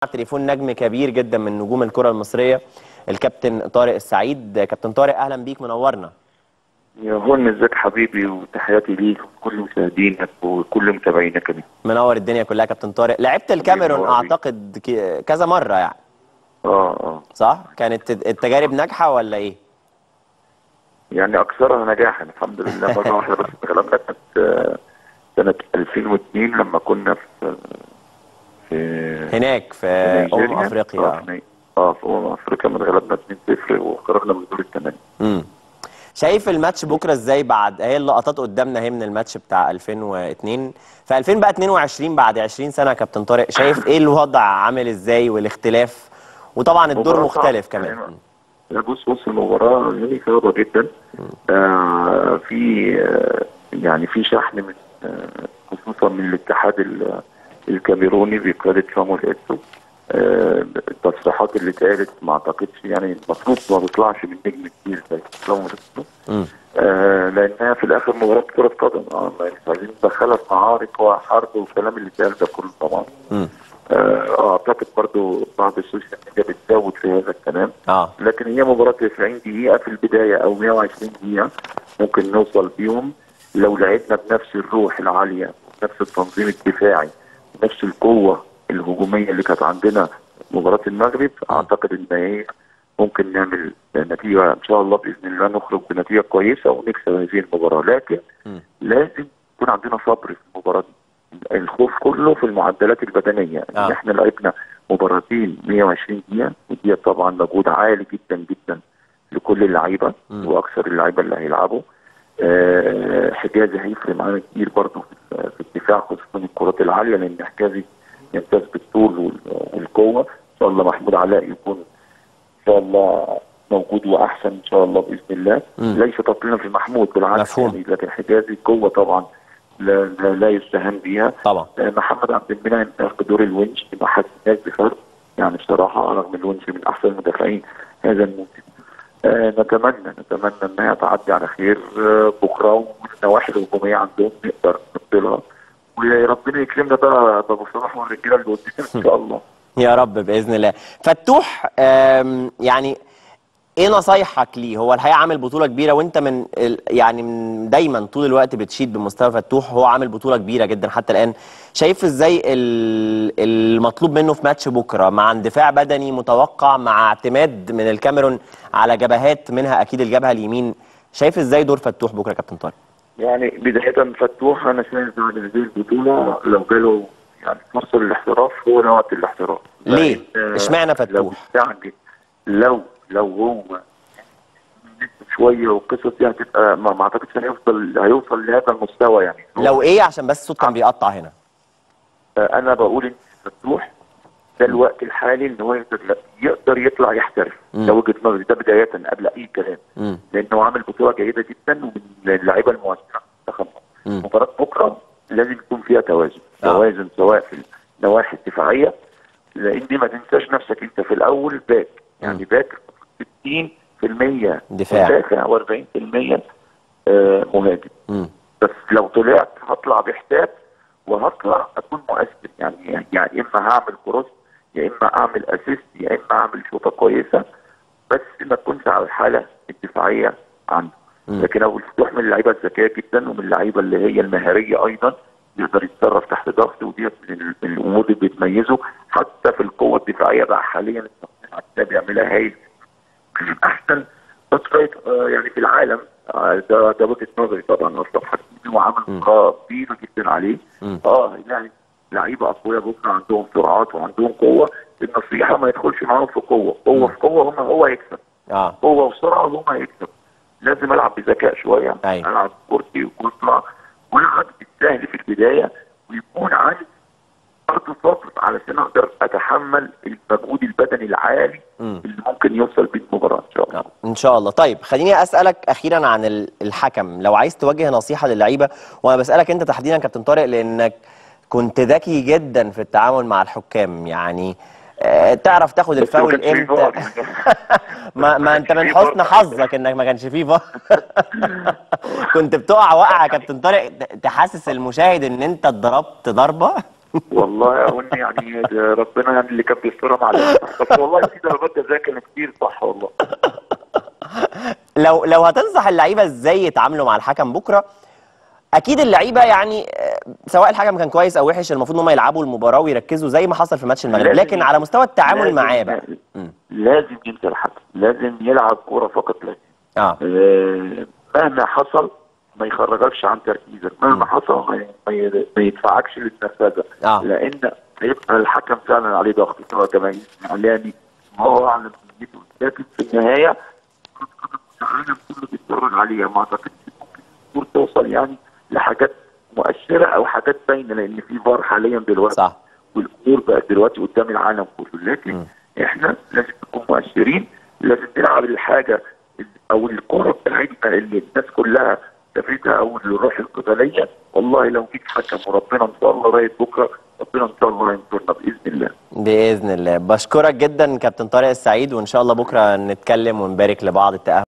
تليفون نجم كبير جدا من نجوم الكره المصريه الكابتن طارق السعيد كابتن طارق اهلا بيك منورنا يا هون ازيك حبيبي وتحياتي ليك وكل مشاهدينك وكل متابعينك كمان منور الدنيا كلها كابتن طارق لعبت الكاميرون منور بيك. اعتقد ك- كذا مره يعني اه اه صح كانت التجارب ناجحه ولا ايه يعني اكثرها نجاحا الحمد لله مره واحده بس غلبنا كانت آه، سنه 2002 لما كنا في في هناك في في امم نيجيريا. افريقيا اه في ني- اه في امم افريقيا من غلبنا 2-0 وخرجنا من دور الثمانيه امم شايف الماتش بكره ازاي بعد هي اللقطات قدامنا اهي من الماتش بتاع 2002 في 2000 بقى 22 بعد 20 سنه يا كابتن طارق شايف ايه الوضع عامل ازاي والاختلاف وطبعا الدور مباراة مختلف صعبة. كمان يعني لا بص بص المباراة يعني صعبة جدا آه في آه يعني في شحن من آه خصوصا من الاتحاد ال- الكاميروني بقيادة صامويل ايتسو آه التصريحات اللي اتقالت ما اعتقدش يعني المفروض ما بيطلعش من نجم كتير زي صامويل ايتسو امم آه لانها في الاخر مباراة كرة قدم اه ما مش عايزين ندخلها في معارك وحرب والكلام اللي اتقال ده كله طبعا امم آه اعتقد برضو بعض السوشيال ميديا بتزود في هذا الكلام اه لكن هي مباراة 90 دقيقة في البداية أو 120 دقيقة ممكن نوصل بيهم لو لعبنا بنفس الروح العالية نفس التنظيم الدفاعي نفس القوة الهجومية اللي كانت عندنا مباراة المغرب أعتقد إن إيه ممكن نعمل نتيجة إن شاء الله بإذن الله نخرج بنتيجة كويسة ونكسب هذه المباراة لكن مم. لازم يكون عندنا صبر في المباراة دي الخوف كله في المعدلات البدنية آه. إن إحنا لعبنا مباراتين 120 دقيقة ودي طبعا مجهود عالي جدا جدا لكل اللعيبة مم. وأكثر اللعيبة اللي هيلعبوا آه، حجازي هيفرق معانا كتير برضه في في الدفاع خصوصا الكرات العالية لأن حجازي يمتاز بالطول وال- والقوة إن شاء الله محمود علاء يكون إن شاء الله موجود وأحسن إن شاء الله بإذن الله مم. ليس تقليلا في محمود بالعكس مفهوم. يعني لكن حجازي قوة طبعا لا, لا, لا يستهان بها طبعا آه، محمد عبد المنعم في دور الونش ما حسناش بفرق يعني بصراحه رغم الونش من احسن المدافعين هذا الموسم آه، نتمنى نتمنى انها تعدي على خير آه، بكره والنواحي الهجوميه عندهم نقدر نبطلها وربنا يكرمنا بقى بابو صلاح والرجاله اللي قدام ان شاء الله يا رب باذن الله فتوح آم، يعني ايه نصايحك ليه هو الحقيقه عامل بطوله كبيره وانت من ال- يعني من دايما طول الوقت بتشيد بمستوى فتوح هو عامل بطوله كبيره جدا حتى الان شايف ازاي ال- المطلوب منه في ماتش بكره مع اندفاع بدني متوقع مع اعتماد من الكاميرون على جبهات منها اكيد الجبهه اليمين شايف ازاي دور فتوح بكره يا كابتن طارق يعني بدايه فتوح انا شايف بعد هذه البطوله لو جاله يعني فرصه للاحتراف هو ده وقت الاحتراف ليه؟ لأن، آه، اشمعنى لو فتوح؟ استعجل لو لو هو شويه والقصص دي هتبقى ما ما اعتقدش هيوصل هيوصل لهذا المستوى يعني لو ايه عشان بس الصوت كان بيقطع هنا آه، انا بقول ان فتوح ده الوقت الحالي ان هو يقدر يقدر يطلع يحترف مم. ده وجهه نظري ده بدايه قبل اي كلام امم لانه عامل بطوله جيده جدا ومن اللعيبه المؤثره في المنتخب مم. مباراه بكره لازم يكون فيها توازن آه. توازن سواء في النواحي الدفاعيه لان ما تنساش نفسك انت في الاول باك يعني باك 60% دفاع. مدافع و40% آه، مهاجم امم بس لو طلعت هطلع بحساب وهطلع اكون مؤثر يعني يعني اما هعمل كروس يا اما اعمل اسيست يا اما اعمل شوطه كويسه بس ما تكونش على الحاله الدفاعيه عنده مم. لكن ابو الفتوح من اللعيبه الذكيه جدا ومن اللعيبه اللي هي المهاريه ايضا يقدر يتصرف تحت ضغط ودي من ال- من الامور اللي بتميزه حتى في القوه الدفاعيه بقى حاليا التصنيع ده بيعملها هايل من احسن تصفيات آه، يعني في العالم آه، ده ده وجهه نظري طبعا اشرف حكيمي وعمل مم. مباراه كبيره جدا عليه مم. اه يعني لعيبه اقوياء بكره عندهم سرعات وعندهم قوه النصيحه ما يدخلش معاهم في قوه قوه في قوه هم هو يكسب اه قوه وسرعه هم هيكسب لازم العب بذكاء شويه أيوة. العب كورتي وكورترا والعب بالسهل في البدايه ويكون عندي برضه صبر علشان اقدر اتحمل المجهود البدني العالي مم. اللي ممكن يوصل بيه المباراه ان شاء الله آه، ان شاء الله طيب خليني اسالك اخيرا عن ال- الحكم لو عايز توجه نصيحه للعيبه وانا بسالك انت تحديدا كابتن طارق لانك كنت ذكي جدا في التعامل مع الحكام يعني آه، تعرف تاخد بس ما الفاول كانش فيه امتى فار. ما, ما انت من فيه حسن فار. حظك انك ما كانش فيه فار كنت بتقع وقعه يا كابتن طارق ت- تحسس المشاهد ان انت اتضربت ضربه والله يا وني يعني ده ربنا يعني اللي كان بيسترها مع الإنسان. بس والله في ضربات جزاء كانت كتير صح والله لو لو هتنصح اللعيبه ازاي يتعاملوا مع الحكم بكره اكيد اللعيبه يعني آه، سواء الحكم كان كويس او وحش المفروض ان هم يلعبوا المباراه ويركزوا زي ما حصل في ماتش المغرب لازم- لكن على مستوى التعامل لازم- معاه بقى مم. لازم ينسى الحكم لازم يلعب كوره فقط لا اه آه، مهما حصل ما يخرجكش عن تركيزك مهما حصل ما- ما ي- ما يدفعكش للنرفزه آه. لان هيبقى الحكم فعلا عليه ضغط سواء جماهيري اعلامي ما هو اعلم نيته لكن في النهايه العالم كله بيتفرج عليها ما اعتقدش ممكن الامور توصل يعني لحاجات مؤثره او حاجات باينه لان في فار حاليا دلوقتي صح والامور بقت دلوقتي قدام العالم كله لكن احنا لازم نكون مؤثرين لازم نلعب الحاجه او الكره بتاعتنا اللي الناس كلها شافتها او الروح القتاليه والله لو جيت حكم وربنا ان شاء الله رايد بكره ربنا ان شاء الله هينصرنا باذن الله باذن الله بشكرك جدا كابتن طارق السعيد وان شاء الله بكره نتكلم ونبارك لبعض التاهل